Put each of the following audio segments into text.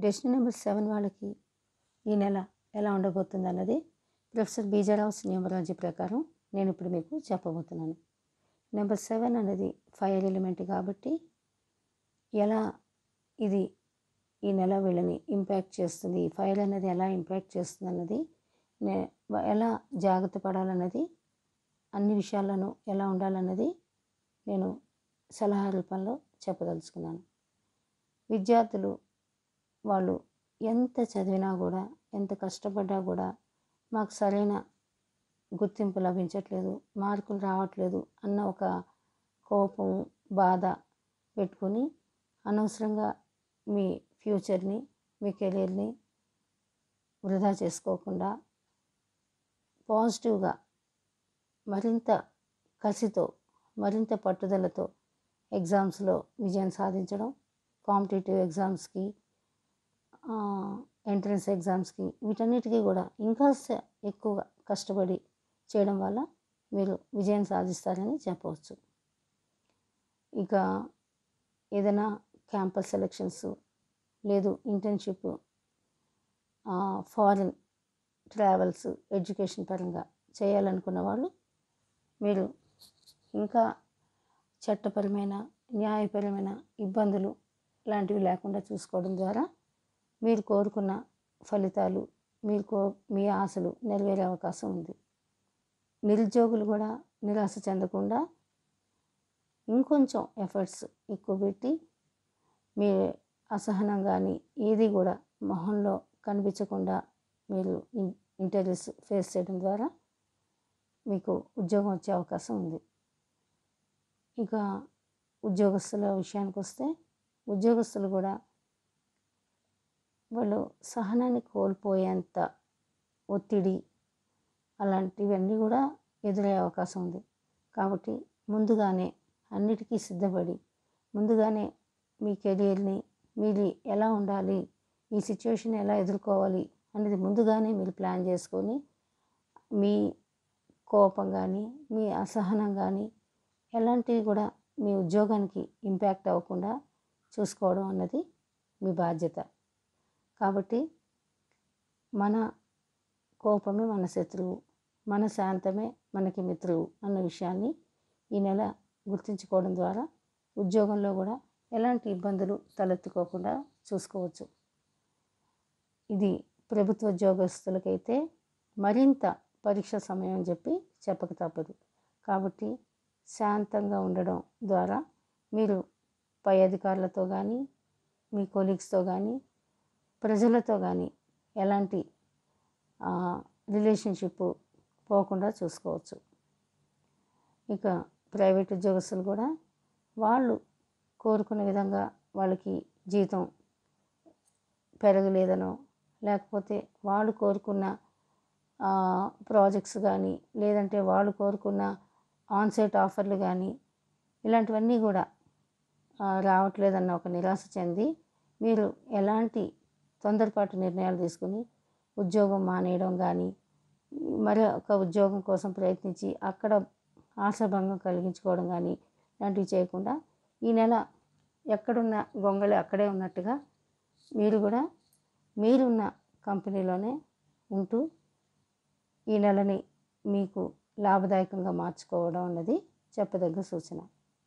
destiny number seven వాళ్ళకి ఈ నెల ఎలా ఉండబోతుంది అన్నది ప్రొఫెసర్ బీజారావుస్ న్యూమరాలజీ ప్రకారం నేను ఇప్పుడు మీకు చెప్పబోతున్నాను నెంబర్ సెవెన్ అనేది ఫైర్ ఎలిమెంట్ కాబట్టి ఎలా ఇది ఈ నెల వీళ్ళని ఇంపాక్ట్ చేస్తుంది ఈ ఫైర్ అనేది ఎలా ఇంపాక్ట్ చేస్తుంది అన్నది నే ఎలా జాగ్రత్త పడాలన్నది అన్ని విషయాలను ఎలా ఉండాలన్నది నేను సలహా రూపంలో చెప్పదలుచుకున్నాను విద్యార్థులు వాళ్ళు ఎంత చదివినా కూడా ఎంత కష్టపడ్డా కూడా మాకు సరైన గుర్తింపు లభించట్లేదు మార్కులు రావట్లేదు అన్న ఒక కోపం బాధ పెట్టుకుని అనవసరంగా మీ ఫ్యూచర్ని మీ కెరీర్ని వృధా చేసుకోకుండా పాజిటివ్గా మరింత కసితో మరింత పట్టుదలతో ఎగ్జామ్స్లో విజయం సాధించడం కాంపిటేటివ్ ఎగ్జామ్స్కి ఎంట్రన్స్ ఎగ్జామ్స్కి వీటన్నిటికీ కూడా ఇంకా ఎక్కువగా కష్టపడి చేయడం వల్ల మీరు విజయం సాధిస్తారని చెప్పవచ్చు ఇక ఏదైనా క్యాంపస్ సెలెక్షన్స్ లేదు ఇంటర్న్షిప్ ఫారిన్ ట్రావెల్స్ ఎడ్యుకేషన్ పరంగా చేయాలనుకున్న వాళ్ళు మీరు ఇంకా చట్టపరమైన న్యాయపరమైన ఇబ్బందులు లాంటివి లేకుండా చూసుకోవడం ద్వారా మీరు కోరుకున్న ఫలితాలు మీరు కో మీ ఆశలు నెరవేరే అవకాశం ఉంది నిరుద్యోగులు కూడా నిరాశ చెందకుండా ఇంకొంచెం ఎఫర్ట్స్ ఎక్కువ పెట్టి మీ అసహనం కానీ ఏది కూడా మొహంలో కనిపించకుండా మీరు ఇంటర్వ్యూస్ ఫేస్ చేయడం ద్వారా మీకు ఉద్యోగం వచ్చే అవకాశం ఉంది ఇక ఉద్యోగస్తుల విషయానికి వస్తే ఉద్యోగస్తులు కూడా వాళ్ళు సహనాన్ని కోల్పోయేంత ఒత్తిడి అలాంటివన్నీ కూడా ఎదురయ్యే అవకాశం ఉంది కాబట్టి ముందుగానే అన్నిటికీ సిద్ధపడి ముందుగానే మీ కెరీర్ని మీరు ఎలా ఉండాలి ఈ సిచ్యువేషన్ ఎలా ఎదుర్కోవాలి అనేది ముందుగానే మీరు ప్లాన్ చేసుకొని మీ కోపం కానీ మీ అసహనం కానీ ఎలాంటివి కూడా మీ ఉద్యోగానికి ఇంపాక్ట్ అవ్వకుండా చూసుకోవడం అన్నది మీ బాధ్యత కాబట్టి మన కోపమే మన శత్రువు మన శాంతమే మనకి మిత్రువు అన్న విషయాన్ని ఈ నెల గుర్తుంచుకోవడం ద్వారా ఉద్యోగంలో కూడా ఎలాంటి ఇబ్బందులు తలెత్తుకోకుండా చూసుకోవచ్చు ఇది ప్రభుత్వ ఉద్యోగస్తులకైతే మరింత పరీక్ష సమయం అని చెప్పి చెప్పక తప్పదు కాబట్టి శాంతంగా ఉండడం ద్వారా మీరు పై అధికారులతో కానీ మీ కొలీగ్స్తో కానీ ప్రజలతో కానీ ఎలాంటి రిలేషన్షిప్ పోకుండా చూసుకోవచ్చు ఇక ప్రైవేట్ ఉద్యోగస్తులు కూడా వాళ్ళు కోరుకున్న విధంగా వాళ్ళకి జీతం పెరగలేదనో లేకపోతే వాళ్ళు కోరుకున్న ప్రాజెక్ట్స్ కానీ లేదంటే వాళ్ళు కోరుకున్న ఆన్సైట్ ఆఫర్లు కానీ ఇలాంటివన్నీ కూడా రావట్లేదన్న ఒక నిరాశ చెంది మీరు ఎలాంటి తొందరపాటు నిర్ణయాలు తీసుకుని ఉద్యోగం మానేయడం కానీ మరొక ఉద్యోగం కోసం ప్రయత్నించి అక్కడ ఆశాభంగం కలిగించుకోవడం కానీ లాంటివి చేయకుండా ఈ నెల ఎక్కడున్న గొంగళి అక్కడే ఉన్నట్టుగా మీరు కూడా మీరున్న కంపెనీలోనే ఉంటూ ఈ నెలని మీకు లాభదాయకంగా మార్చుకోవడం అన్నది చెప్పదగ్గ సూచన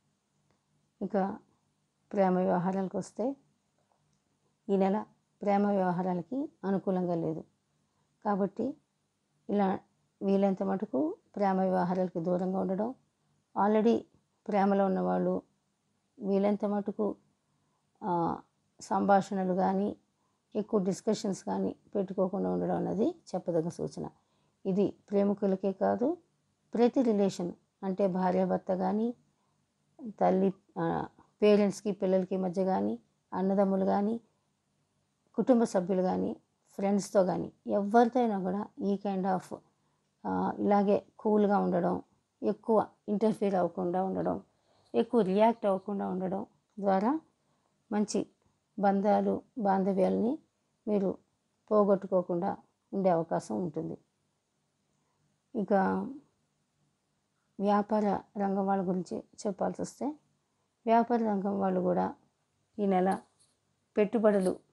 ఇక ప్రేమ వ్యవహారాలకు వస్తే ఈ నెల ప్రేమ వ్యవహారాలకి అనుకూలంగా లేదు కాబట్టి ఇలా వీలైనంత మటుకు ప్రేమ వ్యవహారాలకి దూరంగా ఉండడం ఆల్రెడీ ప్రేమలో ఉన్నవాళ్ళు వీలైనంత మటుకు సంభాషణలు కానీ ఎక్కువ డిస్కషన్స్ కానీ పెట్టుకోకుండా ఉండడం అన్నది చెప్పదగ్గ సూచన ఇది ప్రేమికులకే కాదు ప్రతి రిలేషన్ అంటే భార్యాభర్త కానీ తల్లి పేరెంట్స్కి పిల్లలకి మధ్య కానీ అన్నదమ్ములు కానీ కుటుంబ సభ్యులు కానీ ఫ్రెండ్స్తో కానీ ఎవరితో అయినా కూడా ఈ కైండ్ ఆఫ్ ఇలాగే కూల్గా ఉండడం ఎక్కువ ఇంటర్ఫీర్ అవ్వకుండా ఉండడం ఎక్కువ రియాక్ట్ అవ్వకుండా ఉండడం ద్వారా మంచి బంధాలు బాంధవ్యాలని మీరు పోగొట్టుకోకుండా ఉండే అవకాశం ఉంటుంది ఇక వ్యాపార రంగం వాళ్ళ గురించి చెప్పాల్సి వస్తే వ్యాపార రంగం వాళ్ళు కూడా ఈ నెల పెట్టుబడులు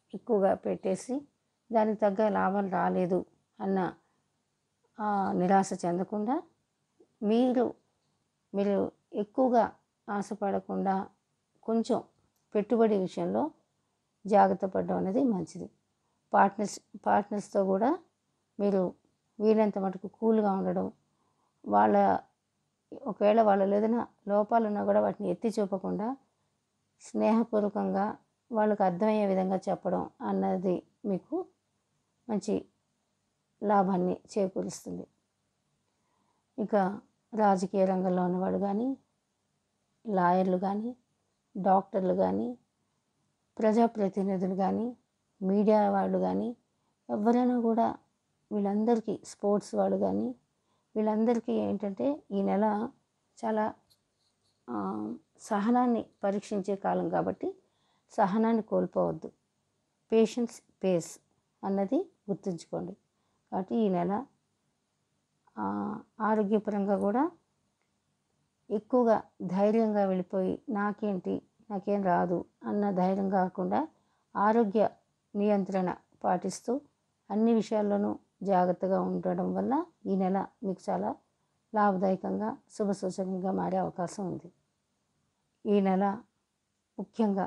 ఎక్కువగా పెట్టేసి దానికి తగ్గ లాభం రాలేదు అన్న ఆ, నిరాశ చెందకుండా మీరు మీరు ఎక్కువగా ఆశపడకుండా కొంచెం పెట్టుబడి విషయంలో జాగ్రత్త పడడం అనేది మంచిది పార్ట్నర్స్ పార్ట్నర్స్తో కూడా మీరు వీలైనంత మటుకు కూల్గా ఉండడం వాళ్ళ ఒకవేళ వాళ్ళలో ఏదైనా లోపాలు ఉన్నా కూడా వాటిని ఎత్తి చూపకుండా స్నేహపూర్వకంగా వాళ్ళకి అర్థమయ్యే విధంగా చెప్పడం అన్నది మీకు మంచి లాభాన్ని చేకూరుస్తుంది ఇక రాజకీయ రంగంలో ఉన్నవాడు కానీ లాయర్లు కానీ డాక్టర్లు కానీ ప్రజాప్రతినిధులు కానీ మీడియా వాళ్ళు కానీ ఎవరైనా కూడా వీళ్ళందరికీ స్పోర్ట్స్ వాళ్ళు కానీ వీళ్ళందరికీ ఏంటంటే ఈ నెల చాలా ఆ, సహనాన్ని పరీక్షించే కాలం కాబట్టి సహనాన్ని కోల్పోవద్దు పేషెన్స్ పేస్ అన్నది గుర్తుంచుకోండి కాబట్టి ఈ నెల ఆ, ఆరోగ్యపరంగా కూడా ఎక్కువగా ధైర్యంగా వెళ్ళిపోయి నాకేంటి నాకేం రాదు అన్న ధైర్యం కాకుండా ఆరోగ్య నియంత్రణ పాటిస్తూ అన్ని విషయాల్లోనూ జాగ్రత్తగా ఉండడం వల్ల ఈ నెల మీకు చాలా లాభదాయకంగా శుభసూచకంగా మారే అవకాశం ఉంది ఈ నెల ముఖ్యంగా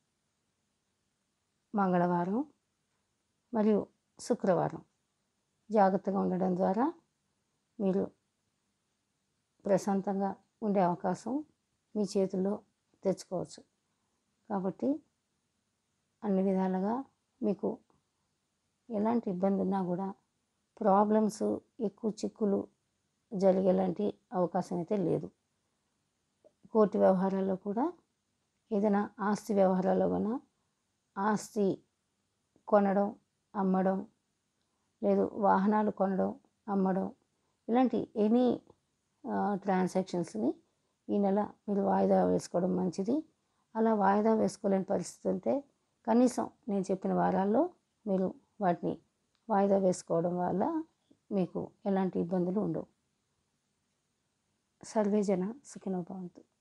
మంగళవారం మరియు శుక్రవారం జాగ్రత్తగా ఉండడం ద్వారా మీరు ప్రశాంతంగా ఉండే అవకాశం మీ చేతుల్లో తెచ్చుకోవచ్చు కాబట్టి అన్ని విధాలుగా మీకు ఎలాంటి ఇబ్బంది ఉన్నా కూడా ప్రాబ్లమ్స్ ఎక్కువ చిక్కులు జరిగేలాంటి అవకాశం అయితే లేదు కోర్టు వ్యవహారాల్లో కూడా ఏదైనా ఆస్తి వ్యవహారాల్లో కూడా ఆస్తి కొనడం అమ్మడం లేదు వాహనాలు కొనడం అమ్మడం ఇలాంటి ఎనీ ట్రాన్సాక్షన్స్ని ఈ నెల మీరు వాయిదా వేసుకోవడం మంచిది అలా వాయిదా వేసుకోలేని పరిస్థితి ఉంటే కనీసం నేను చెప్పిన వారాల్లో మీరు వాటిని వాయిదా వేసుకోవడం వల్ల మీకు ఎలాంటి ఇబ్బందులు ఉండవు సర్వేజన సుఖినోభవంతు